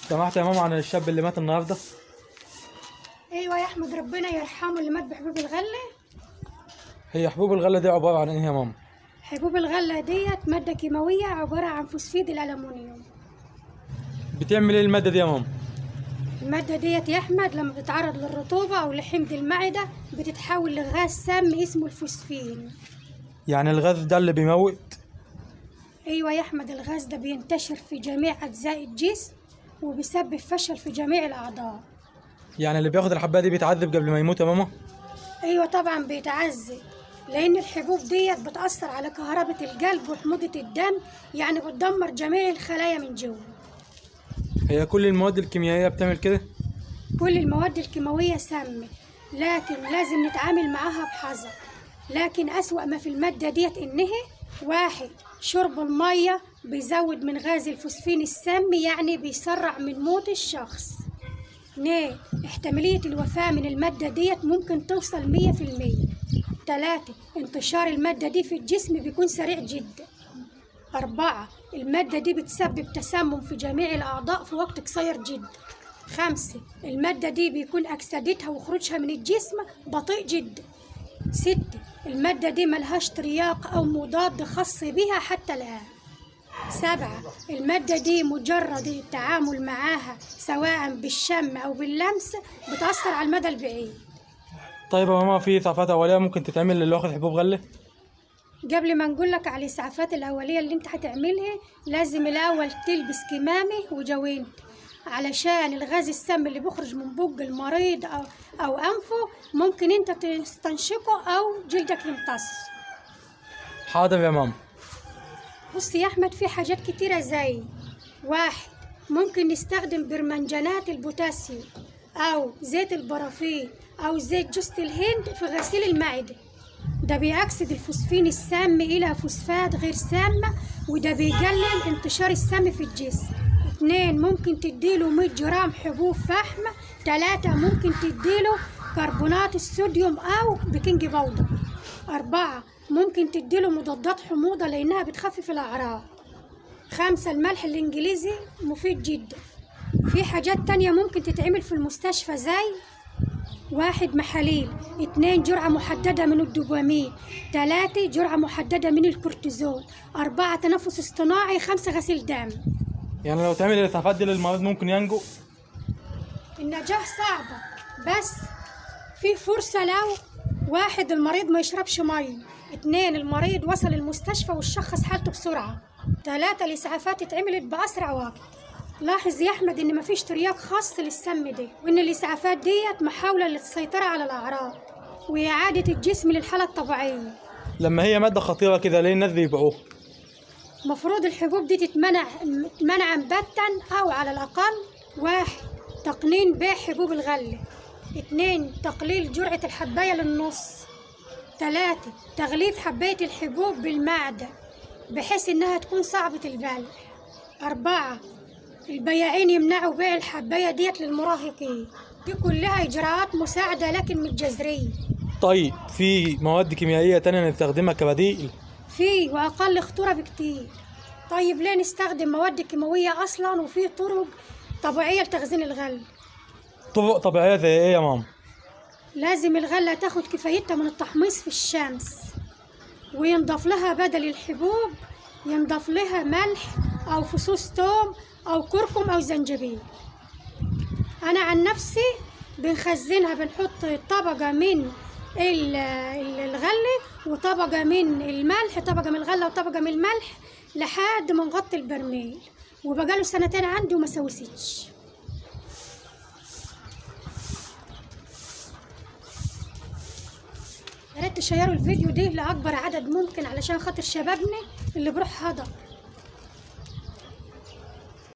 سمعت يا ماما عن الشاب اللي مات النهارده ايوه يا احمد ربنا يرحمه اللي مات بحبوب الغله هي حبوب الغله دي عباره عن ايه يا ماما حبوب الغله ديت ماده كيماويه عباره عن فوسفيد الالومنيوم بتعمل ايه الماده دي يا ماما الماده ديت يا احمد لما بتتعرض للرطوبه او لحمض المعده بتتحول لغاز سام اسمه الفوسفين يعني الغاز ده اللي بيموت ايوه يا احمد الغاز ده بينتشر في جميع اجزاء الجسم وبيسبب فشل في جميع الاعضاء يعني اللي بياخد الحبايه دي بيتعذب قبل ما يموت يا ماما ايوه طبعا بيتعذب لان الحبوب ديت بتاثر على كهربة القلب وحموضة الدم يعني بتدمر جميع الخلايا من جوه هي كل المواد الكيميائيه بتعمل كده كل المواد الكيماوية سامة لكن لازم نتعامل معاها بحذر لكن أسوأ ما في المادة ديت إنها واحد شرب المية بيزود من غاز الفوسفين السامي يعني بيسرع من موت الشخص اثنين احتمالية الوفاة من المادة ديت ممكن توصل مية في المية تلاتة انتشار المادة دي في الجسم بيكون سريع جدا أربعة المادة دي بتسبب تسمم في جميع الأعضاء في وقت قصير جدا خمسة المادة دي بيكون أكسدتها وخروجها من الجسم بطيء جدا ستة المادة دي ملهاش ترياق أو مضاد خاص بها حتى الآن سبعة المادة دي مجرد التعامل معاها سواء بالشم أو باللمس بتأثر على المدى البعيد طيب يا ماما في اسعافات اوليه ممكن تتعمل للي واخد حبوب غله قبل ما نقول لك على الإسعافات الأولية اللي أنت هتعملها لازم الأول تلبس كمامة وجوانت علشان الغاز السام اللي بيخرج من بق المريض أو, أو أنفه ممكن أنت تستنشقه أو جلدك يمتص حاضر يا ماما بص يا أحمد في حاجات كتيرة زي واحد ممكن نستخدم برمنجانات البوتاسيوم أو زيت البرافين أو زيت جوز الهند في غسيل المعدة ده بيأكسد الفوسفين السام إلى فوسفات غير سامة وده بيقلل انتشار السم في الجسم اتنين ممكن تديله 100 جرام حبوب فحم تلاتة ممكن تديله كربونات الصوديوم أو بيكنج باودر أربعة ممكن تديله مضادات حموضة لأنها بتخفف الأعراض خمسة الملح الإنجليزي مفيد جدا في حاجات تانية ممكن تتعمل في المستشفى زي واحد محاليل اتنين جرعة محددة من الدوبامين تلاتة جرعة محددة من الكورتيزون أربعة تنفس اصطناعي خمسة غسيل دم يعني لو تعمل الاسعافات دي للمريض ممكن ينجو النجاح صعبة بس في فرصة لو واحد المريض ما يشربش مية اتنين المريض وصل المستشفى وشخص حالته بسرعة تلاتة الإسعافات اتعملت بأسرع وقت لاحظ يا أحمد إن مفيش ترياق خاص للسم ده وإن الإسعافات ديت محاولة للسيطرة على الأعراض وإعادة الجسم للحالة الطبيعية لما هي ماده خطيره كده ليه الناس بيبيعوها مفروض الحبوب دي تتمنع منعا باتا أو على الأقل واحد تقنين بيع حبوب الغلة اتنين تقليل جرعة الحباية للنص تلاتة تغليف حباية الحبوب بالمعدة بحيث إنها تكون صعبة البلع أربعة البياعين يمنعوا بيع الحباية ديت للمراهقين دي كلها إجراءات مساعدة لكن مش جذرية طيب في مواد كيميائيه تانية نستخدمها كبديل في وأقل خطورة بكتير طيب ليه نستخدم مواد كيماوية أصلا وفي طرق طبيعية لتخزين الغل طرق طبيعيه زي ايه يا ماما لازم الغلة تاخد كفايتها من التحميص في الشمس وينضاف لها بدل الحبوب ينضاف لها ملح أو فصوص توم أو كركم أو زنجبيل أنا عن نفسي بنخزنها بنحط طبقة من ال- ال- الغلة وطبقة من الملح طبقة من الغلة وطبقة من الملح لحد ما نغطي البرميل وبقاله سنتين عندي وما سوستش يا ريت تشيروا الفيديو ده لأكبر عدد ممكن علشان خاطر شبابنا اللي بروح هدر